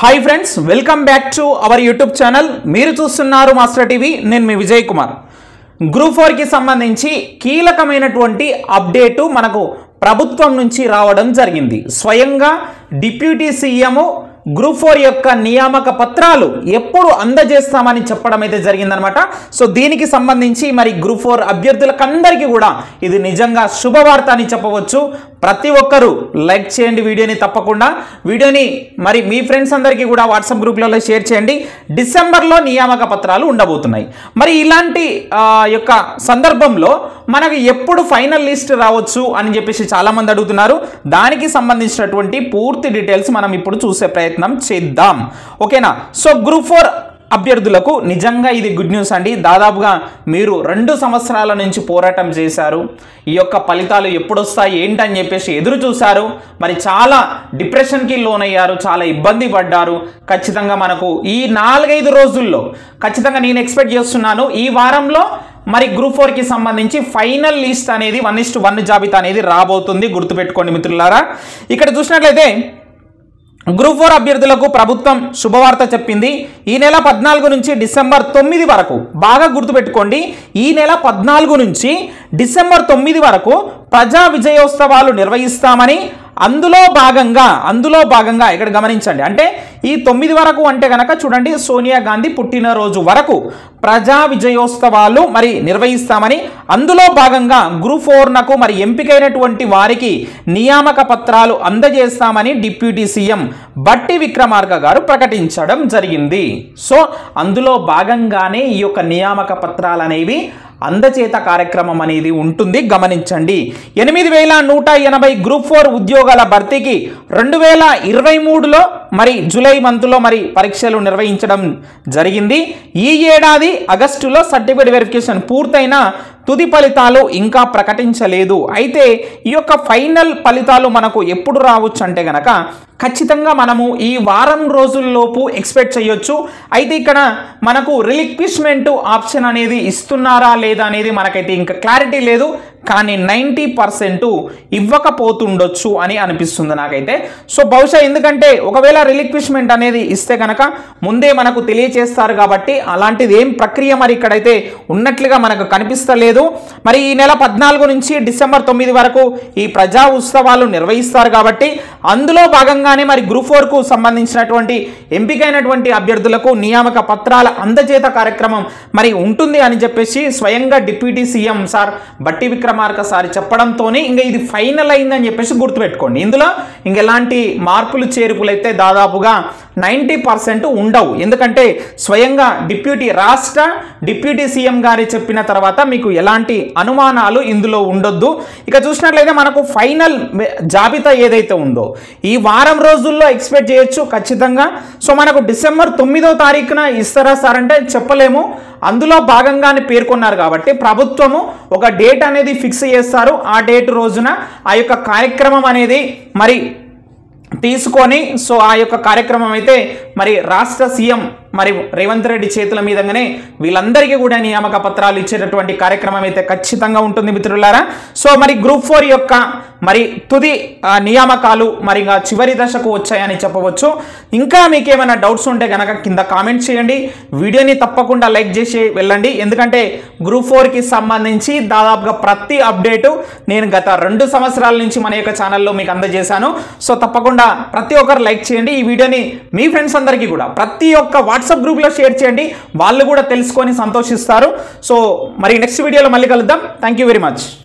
hi friends welcome back to our YouTube channel మీరు చూస్తున్నారు master TV నేను మీ Vijay Kumar group ఫోర్కి సంబంధించి కీలకమైనటువంటి అప్డేటు మనకు ప్రభుత్వం నుంచి రావడం జరిగింది స్వయంగా డిప్యూటీ సీఎం గ్రూప్ ఫోర్ యొక్క నియామక పత్రాలు ఎప్పుడు అందజేస్తామని చెప్పడం అయితే జరిగిందనమాట సో దీనికి సంబంధించి మరి గ్రూప్ ఫోర్ అభ్యర్థులకందరికీ కూడా ఇది నిజంగా శుభవార్త అని చెప్పవచ్చు ప్రతి ఒక్కరూ లైక్ చేయండి వీడియోని తప్పకుండా వీడియోని మరి మీ ఫ్రెండ్స్ అందరికీ కూడా వాట్సాప్ గ్రూప్లలో షేర్ చేయండి డిసెంబర్లో నియామక పత్రాలు ఉండబోతున్నాయి మరి ఇలాంటి ఆ, యొక్క సందర్భంలో మనకు ఎప్పుడు ఫైనల్ లిస్ట్ రావచ్చు అని చెప్పేసి చాలామంది అడుగుతున్నారు దానికి సంబంధించినటువంటి పూర్తి డీటెయిల్స్ మనం ఇప్పుడు చూసే ప్రయత్నం చేద్దాం ఓకేనా సో గ్రూప్ ఫోర్ అభ్యర్థులకు నిజంగా ఇది గుడ్ న్యూస్ అండి దాదాపుగా మీరు రెండు సంవత్సరాల నుంచి పోరాటం చేశారు ఈ యొక్క ఫలితాలు ఎప్పుడు వస్తాయి ఏంటని చెప్పేసి ఎదురు చూశారు మరి చాలా డిప్రెషన్కి లోనయ్యారు చాలా ఇబ్బంది పడ్డారు ఖచ్చితంగా మనకు ఈ నాలుగైదు రోజుల్లో ఖచ్చితంగా నేను ఎక్స్పెక్ట్ చేస్తున్నాను ఈ వారంలో మరి గ్రూప్ ఫోర్కి సంబంధించి ఫైనల్ లిస్ట్ అనేది వన్ ఇస్ట్ వన్ జాబితా అనేది రాబోతుంది గుర్తుపెట్టుకోండి మిత్రులారా ఇక్కడ చూసినట్లయితే గ్రూప్ ఫోర్ అభ్యర్థులకు ప్రభుత్వం శుభవార్త చెప్పింది ఈ నెల పద్నాలుగు నుంచి డిసెంబర్ తొమ్మిది వరకు బాగా గుర్తుపెట్టుకోండి ఈ నెల పద్నాలుగు నుంచి డిసెంబర్ తొమ్మిది వరకు ప్రజా విజయోత్సవాలు నిర్వహిస్తామని అందులో భాగంగా అందులో భాగంగా ఇక్కడ గమనించండి అంటే ఈ తొమ్మిది వరకు అంటే కనుక చూడండి సోనియా గాంధీ పుట్టినరోజు వరకు ప్రజా విజయోత్సవాలు మరి నిర్వహిస్తామని అందులో భాగంగా గ్రూప్ ఫోర్నకు మరి ఎంపికైనటువంటి వారికి నియామక పత్రాలు అందజేస్తామని డిప్యూటీ సీఎం బట్టి విక్రమార్క గారు ప్రకటించడం జరిగింది సో అందులో భాగంగానే ఈ యొక్క నియామక పత్రాలు అనేవి అందచేత కార్యక్రమం అనేది ఉంటుంది గమనించండి ఎనిమిది వేల నూట ఎనభై గ్రూప్ ఫోర్ ఉద్యోగాల భర్తీకి రెండు వేల ఇరవై మూడులో మరి జూలై మంత్లో మరి పరీక్షలు నిర్వహించడం జరిగింది ఈ ఏడాది ఆగస్టులో సర్టిఫికేట్ వెరిఫికేషన్ పూర్తయిన తుది ఫలితాలు ఇంకా ప్రకటించలేదు అయితే ఈ యొక్క ఫైనల్ ఫలితాలు మనకు ఎప్పుడు రావచ్చు అంటే గనక ఖచ్చితంగా మనము ఈ వారం రోజుల్లోపు ఎక్స్పెక్ట్ చేయొచ్చు అయితే ఇక్కడ మనకు రిలిక్విష్మెంట్ ఆప్షన్ అనేది ఇస్తున్నారా లేదా అనేది మనకైతే ఇంకా క్లారిటీ లేదు కానీ నైంటీ పర్సెంట్ ఇవ్వకపోతుండొచ్చు అని అనిపిస్తుంది నాకైతే సో బహుశా ఎందుకంటే ఒకవేళ రిలిక్విష్మెంట్ అనేది ఇస్తే కనుక ముందే మనకు తెలియచేస్తారు కాబట్టి అలాంటిది ఏం ప్రక్రియ మరి ఇక్కడైతే ఉన్నట్లుగా మనకు కనిపిస్తలేదు మరి ఈ నెల పద్నాలుగు నుంచి డిసెంబర్ తొమ్మిది వరకు ఈ ప్రజా ఉత్సవాలు నిర్వహిస్తారు కాబట్టి అందులో భాగంగానే మరి గ్రూప్ ఫోర్కు సంబంధించినటువంటి ఎంపికైనటువంటి అభ్యర్థులకు నియామక పత్రాల అందజేత కార్యక్రమం మరి ఉంటుంది అని చెప్పేసి స్వయంగా డిప్యూటీ సీఎం సార్ బట్టి విక్రమార్క సార్ చెప్పడంతోనే ఇంకా ఇది ఫైనల్ అయిందని చెప్పేసి గుర్తుపెట్టుకోండి ఇందులో ఇంక ఎలాంటి మార్పులు చేర్పులు అయితే దాదాపుగా నైంటీ పర్సెంట్ ఉండవు ఎందుకంటే స్వయంగా డిప్యూటీ రాష్ట్ర డిప్యూటీ సీఎం గారి చెప్పిన తర్వాత మీకు ఎలాంటి అనుమానాలు ఇందులో ఉండొద్దు ఇక చూసినట్లయితే మనకు ఫైనల్ జాబితా ఏదైతే ఉందో ఈ వారం రోజుల్లో ఎక్స్పెక్ట్ చేయొచ్చు ఖచ్చితంగా సో మనకు డిసెంబర్ తొమ్మిదో తారీఖున ఇస్తారా సార్ అంటే చెప్పలేము అందులో భాగంగానే పేర్కొన్నారు కాబట్టి ప్రభుత్వము ఒక డేట్ అనేది ఫిక్స్ చేస్తారు ఆ డేట్ రోజున ఆ యొక్క కార్యక్రమం అనేది మరి తీసుకొని సో ఆ యొక్క కార్యక్రమం అయితే మరి రాష్ట్ర సీఎం మరి రేవంత్ రెడ్డి చేతుల మీదగానే వీళ్ళందరికీ కూడా నియామక పత్రాలు ఇచ్చేటటువంటి కార్యక్రమం అయితే ఖచ్చితంగా ఉంటుంది మిత్రులారా సో మరి గ్రూప్ ఫోర్ యొక్క మరి తుది ఆ, నియామకాలు మరి ఇంకా చివరి దశకు వచ్చాయని చెప్పవచ్చు ఇంకా మీకు ఏమైనా డౌట్స్ ఉంటే కనుక కింద కామెంట్ చేయండి వీడియోని తప్పకుండా లైక్ చేసి వెళ్ళండి ఎందుకంటే గ్రూప్ ఫోర్కి సంబంధించి దాదాపుగా ప్రతి అప్డేటు నేను గత రెండు సంవత్సరాల నుంచి మన యొక్క ఛానల్లో మీకు అందజేశాను సో తప్పకుండా ప్రతి ఒక్కరు లైక్ చేయండి ఈ వీడియోని మీ ఫ్రెండ్స్ అందరికీ కూడా ప్రతి ఒక్క వాట్సాప్ గ్రూప్లో షేర్ చేయండి వాళ్ళు కూడా తెలుసుకొని సంతోషిస్తారు సో మరి నెక్స్ట్ వీడియోలో మళ్ళీ కలుద్దాం థ్యాంక్ యూ వెరీ మచ్